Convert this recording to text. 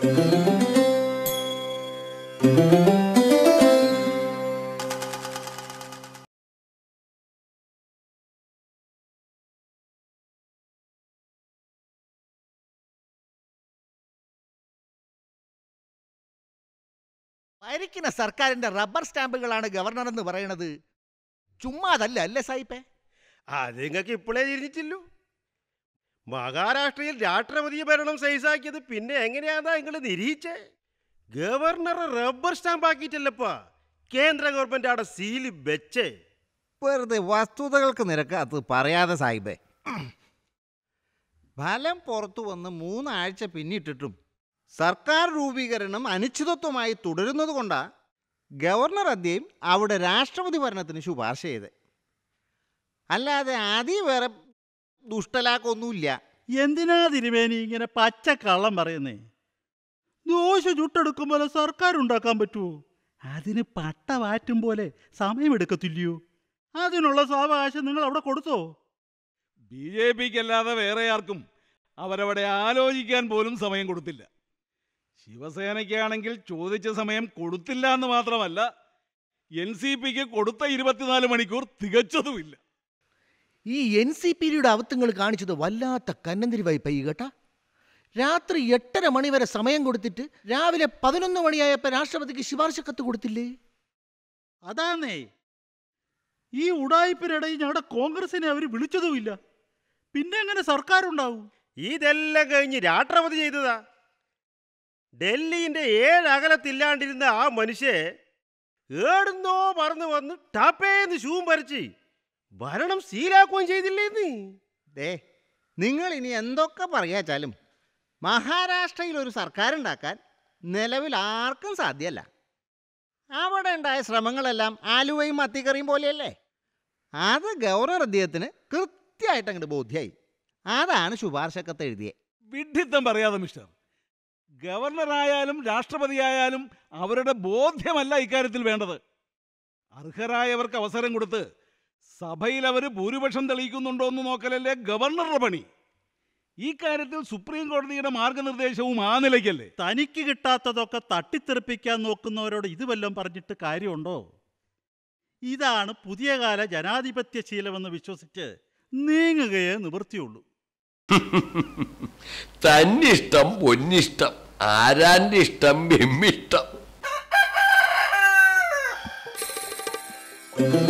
ഭരിക്കുന്ന സർക്കാരിന്റെ rubber സ്റ്റാമ്പുകളാണ് governor എന്ന് പറയണത് ചുമ്മാതല്ല അല്ലേ സായിപ്പേ അത് നിങ്ങൾക്ക് ഇപ്പോഴേ തിരിഞ്ഞിട്ടില്ലു മഹാരാഷ്ട്രയിൽ രാഷ്ട്രപതി ഭരണം സൈസാക്കിയത് പിന്നെ എങ്ങനെയാന്നാ നിങ്ങൾ നിരീക്ഷേ ഗവർണർ റബ്ബർ സ്റ്റാമ്പ് ആക്കിയിട്ടല്ലപ്പാ കേന്ദ്ര ഗവൺമെന്റ് അവിടെ സീല് വെച്ചേ വെറുതെ വസ്തുതകൾക്ക് നിരക്കാത്തത് പറയാതെ സാഹിബേ ഫലം പുറത്തു വന്ന് മൂന്നാഴ്ച പിന്നിട്ടിട്ടും സർക്കാർ രൂപീകരണം അനിശ്ചിതത്വമായി തുടരുന്നത് കൊണ്ടാ ഗവർണർ അദ്ദേഹം അവിടെ രാഷ്ട്രപതി ഭരണത്തിന് ശുപാർശ ചെയ്ത് അല്ലാതെ അതി വേറെ ദുഷ്ടലാക്കൊന്നുമില്ല എന്തിനാ തിരുമേനി ഇങ്ങനെ പച്ച കള്ളം പറയുന്നേ ദോശ ചുട്ടെടുക്കും പോലെ സർക്കാർ ഉണ്ടാക്കാൻ പറ്റുമോ അതിന് പട്ട വാറ്റും പോലെ സമയമെടുക്കത്തില്ലയോ അതിനുള്ള സാവകാശം നിങ്ങൾ അവിടെ കൊടുത്തോ ബി ജെ പിക്ക് അല്ലാതെ വേറെ ആർക്കും അവരവിടെ ആലോചിക്കാൻ പോലും സമയം കൊടുത്തില്ല ശിവസേനയ്ക്കാണെങ്കിൽ ചോദിച്ച സമയം കൊടുത്തില്ല എന്ന് മാത്രമല്ല എൻ സി പിക്ക് കൊടുത്ത ഇരുപത്തിനാല് മണിക്കൂർ തികച്ചതുമില്ല ഈ എൻ സി പിയുടെ അവത്തുങ്ങൾ കാണിച്ചത് വല്ലാത്ത കന്നന്തിരിവായി പൈ കേട്ടാ രാത്രി എട്ടര മണി വരെ സമയം കൊടുത്തിട്ട് രാവിലെ പതിനൊന്ന് മണിയായപ്പോൾ രാഷ്ട്രപതിക്ക് ശുപാർശ കത്ത് കൊടുത്തില്ലേ അതാന്നേ ഈ ഉടായ്പിനിടയിൽ ഞങ്ങളുടെ കോൺഗ്രസിനെ അവർ വിളിച്ചതുമില്ല പിന്നെ എങ്ങനെ സർക്കാർ ഉണ്ടാവും ഇതെല്ലാം കഴിഞ്ഞ് രാഷ്ട്രപതി ചെയ്തതാ ഡൽഹിന്റെ ഏഴ് അകലത്തില്ലാണ്ടിരുന്ന ആ മനുഷ്യ ഏടുന്നോ പറന്ന് വന്ന് ടപ്പേന്ന് ഷൂം പറിച്ച് ഭരണം സീലാക്കുകയും ചെയ്തില്ലേന്ന് ദേ നിങ്ങൾ ഇനി എന്തൊക്കെ പറയാച്ചാലും മഹാരാഷ്ട്രയിൽ ഒരു സർക്കാർ ഉണ്ടാക്കാൻ നിലവിൽ ആർക്കും സാധ്യമല്ല അവിടെ ഉണ്ടായ ശ്രമങ്ങളെല്ലാം ആലുവയും മത്തിക്കറിയും പോലെയല്ലേ അത് ഗവർണർ അദ്ദേഹത്തിന് കൃത്യമായിട്ട് അങ്ങോട്ട് ബോധ്യമായി അതാണ് ശുപാർശക്കത്ത് എഴുതിയത് വിഡ്ഢിത്തം പറയാതെ മിസ്റ്റർ ഗവർണറായാലും രാഷ്ട്രപതിയായാലും അവരുടെ ബോധ്യമല്ല ഇക്കാര്യത്തിൽ വേണ്ടത് അർഹരായവർക്ക് അവസരം കൊടുത്ത് സഭയിൽ അവർ ഭൂരിപക്ഷം തെളിയിക്കുന്നുണ്ടോ എന്ന് നോക്കലല്ലേ ഗവർണറുടെ പണി ഈ കാര്യത്തിൽ സുപ്രീം കോടതിയുടെ മാർഗനിർദ്ദേശവും ആ നിലയ്ക്കല്ലേ തനിക്ക് കിട്ടാത്തതൊക്കെ തട്ടിത്തെറിപ്പിക്കാൻ നോക്കുന്നവരോട് ഇത് വല്ലതും പറഞ്ഞിട്ട് കാര്യമുണ്ടോ ഇതാണ് പുതിയ കാല ജനാധിപത്യ ശീലമെന്ന് വിശ്വസിച്ച് നീങ്ങുകയേ നിവൃത്തിയുള്ളൂ തന്നിഷ്ടം പൊന്നിഷ്ടം ആരാന്റെ ഇഷ്ടം ബെമ്മിഷ്ടം